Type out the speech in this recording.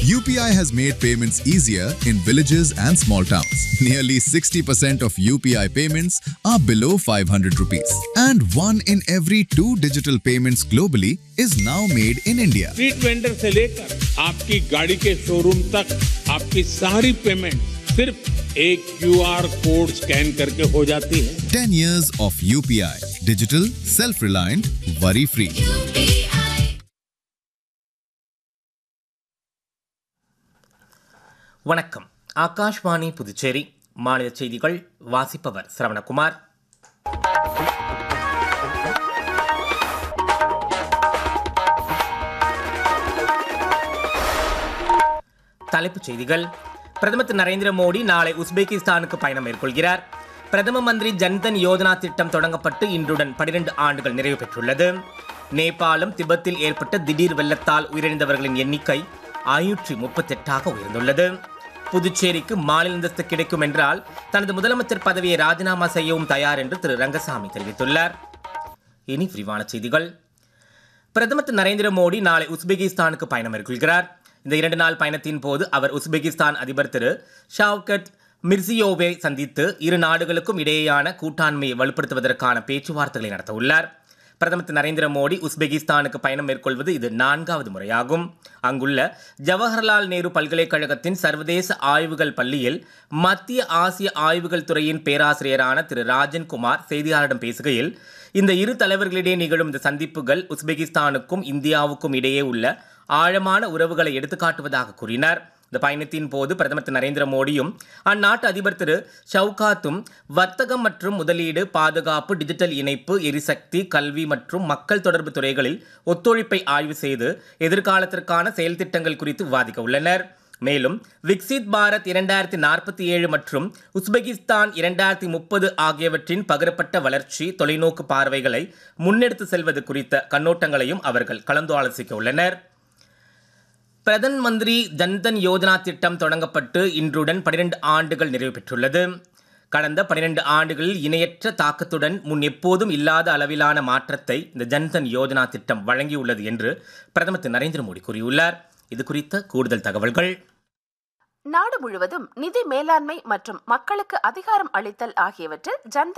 UPI has made payments easier in villages and small towns. Nearly 60% of UPI payments are below 500 rupees. And one in every two digital payments globally is now made in India. Street vendor से लेकर आपकी गाड़ी के showroom तक आपकी सारी payment सिर्फ एक क्यूआर कोड स्कैन करके हो जाती है 10 years of UPI. Digital, self-reliant, worry-free. வணக்கம் ஆகாஷ்வாணி புதுச்சேரி மாநில செய்திகள் வாசிப்பவர் சரவணகுமார் தலைப்புச் செய்திகள் பிரதமர் திரு நரேந்திர மோடி நாளை உஸ்பெகிஸ்தானுக்கு பயணம் மேற்கொள்கிறார் பிரதம மந்திரி ஜன்தன் யோஜனா திட்டம் தொடங்கப்பட்டு இன்றுடன் 12 ஆண்டுகள் நிறைவு பெற்றுள்ளது நேபாளம் திபெத்தில் ஏற்பட்ட திடீர் வெள்ளத்தால் உயிரிழந்தவர்களின் எண்ணிக்கை ஐநூற்றி முப்பத்தெட்டாக உயர்ந்துள்ளது புதுச்சேரிக்கு மாநில அந்தஸ்து கிடைக்கும் என்றால் தனது முதலமைச்சர் பதவியை ராஜினாமா செய்யவும் தயார் என்று திரு ரங்கசாமி தெரிவித்துள்ளார் இனி விரிவான செய்திகள் பிரதமர் திரு நரேந்திர மோடி நாளை உஸ்பெகிஸ்தானுக்கு பயணம் மேற்கொள்கிறார் இந்த இரண்டு நாள் பயணத்தின் போது அவர் உஸ்பெகிஸ்தான் அதிபர் திரு ஷாவ்கட் மிர்சியோவை சந்தித்து இரு நாடுகளுக்கும் இடையேயான கூட்டாண்மையை வலுப்படுத்துவதற்கான பேச்சுவார்த்தைகளை நடத்த உள்ளார் பிரதமர் திரு நரேந்திர மோடி உஸ்பெகிஸ்தானுக்கு பயணம் மேற்கொள்வது இது நான்காவது முறையாகும் அங்குள்ள ஜவஹர்லால் நேரு பல்கலைக்கழகத்தின் சர்வதேச ஆய்வுகள் பள்ளியில் மத்திய ஆசிய ஆய்வுகள் துறையின் பேராசிரியரான திரு ராஜன் குமார் செய்தியாளரிடம் பேசுகையில் இந்த இரு தலைவர்களிடையே நிகழும் இந்த சந்திப்புகள் உஸ்பெகிஸ்தானுக்கும் இந்தியாவுக்கும் இடையே உள்ள ஆழமான உறவுகளை எடுத்துக்காட்டுவதாக கூறினார் இந்த பயணத்தின் போது பிரதமர் திரு நரேந்திர மோடியும் அந்நாட்டு அதிபர் திரு ஷவுகாத்தும் வர்த்தகம் மற்றும் முதலீடு பாதுகாப்பு டிஜிட்டல் இணைப்பு எரிசக்தி கல்வி மற்றும் மக்கள் தொடர்பு துறைகளில் ஒத்துழைப்பை ஆய்வு செய்து எதிர்காலத்திற்கான செயல் திட்டங்கள் குறித்து விவாதிக்க உள்ளனர் மேலும் விக்சித் பாரத் இரண்டாயிரத்தி நாற்பத்தி ஏழு மற்றும் உஸ்பெகிஸ்தான் இரண்டாயிரத்தி முப்பது ஆகியவற்றின் பகிரப்பட்ட வளர்ச்சி தொலைநோக்கு பார்வைகளை முன்னெடுத்து செல்வது குறித்த கண்ணோட்டங்களையும் அவர்கள் கலந்து ஆலோசிக்க உள்ளனர் பிரதன் மந்திரி ஜன்தன் யோஜனா திட்டம் தொடங்கப்பட்டு இன்றுடன் 12 ஆண்டுகள் நிறைவு பெற்றுள்ளது கடந்த 12 ஆண்டுகளில் இணையற்ற தாக்கத்துடன் முன் எப்போதும் இல்லாத அளவிலான மாற்றத்தை இந்த ஜன்தன் யோஜனா திட்டம் வழங்கியுள்ளது என்று பிரதமர் திரு நரேந்திர மோடி கூறியுள்ளார் இது குறித்த கூடுதல் தகவல்கள் நாடு முழுவதும் நிதி மேலாண்மை மற்றும் மக்களுக்கு அதிகாரம் அளித்தல் ஆகியவற்றில் ஜன்தன்